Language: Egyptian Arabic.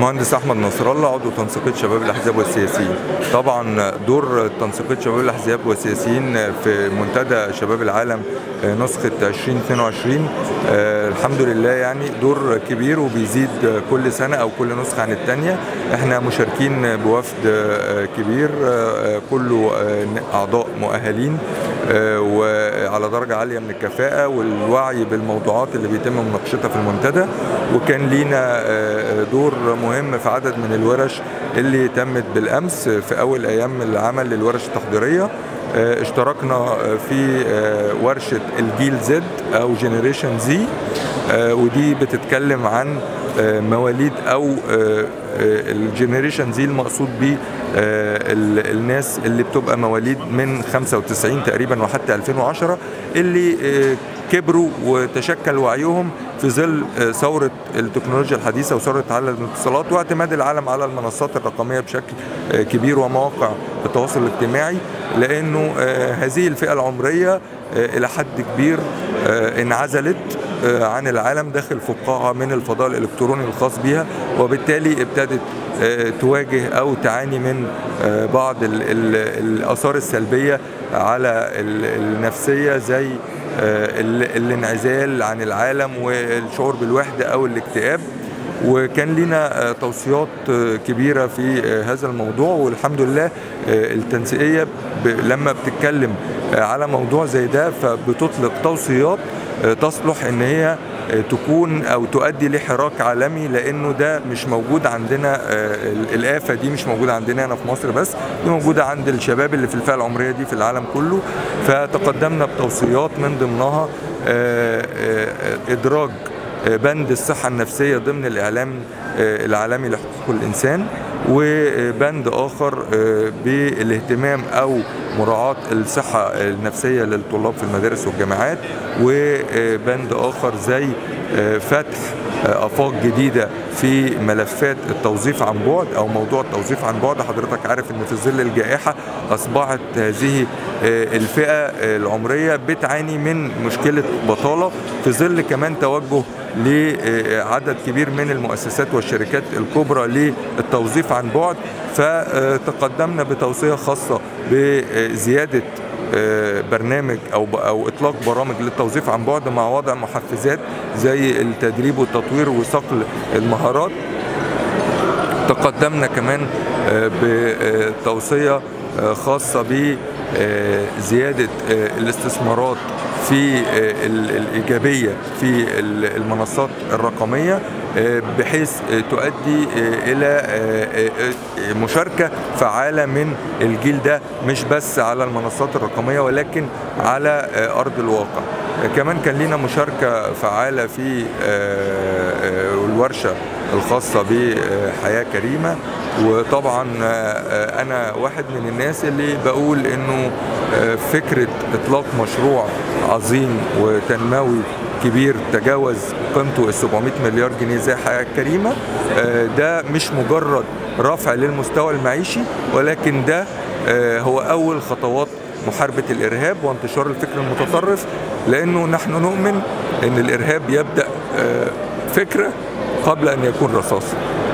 المهندس احمد نصر الله عضو تنسيقيه شباب الاحزاب والسياسيين طبعا دور تنسيقيه شباب الاحزاب والسياسيين في منتدى شباب العالم نسخه 2022 الحمد لله يعني دور كبير وبيزيد كل سنه او كل نسخه عن الثانيه احنا مشاركين بوفد كبير كله اعضاء مؤهلين وعلى درجه عاليه من الكفاءه والوعي بالموضوعات اللي بيتم مناقشتها في المنتدى وكان لينا دور مهم في عدد من الورش اللي تمت بالامس في اول ايام العمل للورش التحضيريه اشتركنا في ورشه الجيل زد او جينيريشن زي ودي بتتكلم عن مواليد او الجينيريشن زي المقصود بيه الناس اللي بتبقى مواليد من 95 تقريبا وحتى 2010 اللي كبروا وتشكل وعيهم في ظل ثورة التكنولوجيا الحديثة وثورة عالم الاتصالات واعتماد العالم على المنصات الرقمية بشكل كبير ومواقع التواصل الاجتماعي لأنه هذه الفئة العمرية إلى حد كبير انعزلت عن العالم داخل فقاعة من الفضاء الإلكتروني الخاص بها وبالتالي ابتدت تواجه أو تعاني من بعض الآثار السلبية على النفسية زي الانعزال عن العالم والشعور بالوحدة أو الاكتئاب وكان لنا توصيات كبيرة في هذا الموضوع والحمد لله التنسيقية لما بتتكلم على موضوع زي ده فبتطلق توصيات تصلح ان هي تكون او تؤدي لحراك عالمي لانه ده مش موجود عندنا الافه دي مش موجوده عندنا هنا في مصر بس دي موجوده عند الشباب اللي في الفئه العمريه دي في العالم كله فتقدمنا بتوصيات من ضمنها ادراج بند الصحه النفسيه ضمن الاعلام العالمي لحقوق الانسان وبند اخر بالاهتمام او مراعاة الصحة النفسية للطلاب في المدارس والجامعات وبند آخر زي فتح آفاق جديدة في ملفات التوظيف عن بعد أو موضوع التوظيف عن بعد حضرتك عارف أن في ظل الجائحة أصبحت هذه الفئة العمرية بتعاني من مشكلة بطالة في ظل كمان توجه لعدد كبير من المؤسسات والشركات الكبرى للتوظيف عن بعد فتقدمنا بتوصية خاصة بزيادة برنامج او او اطلاق برامج للتوظيف عن بعد مع وضع محفزات زي التدريب والتطوير وصقل المهارات تقدمنا كمان بتوصيه خاصه بزياده الاستثمارات في الايجابيه في المنصات الرقميه بحيث تؤدي الى مشاركه فعاله من الجيل ده مش بس على المنصات الرقميه ولكن على ارض الواقع كمان كان لنا مشاركه فعاله في الورشه الخاصه بحياه كريمه وطبعا انا واحد من الناس اللي بقول انه فكره اطلاق مشروع عظيم وتنموي كبير تجاوز قيمته ال 700 مليار جنيه زي حياه كريمه ده مش مجرد رفع للمستوى المعيشي ولكن ده هو اول خطوات محاربه الارهاب وانتشار الفكر المتطرف لانه نحن نؤمن ان الارهاب يبدا فكره قبل ان يكون رصاصه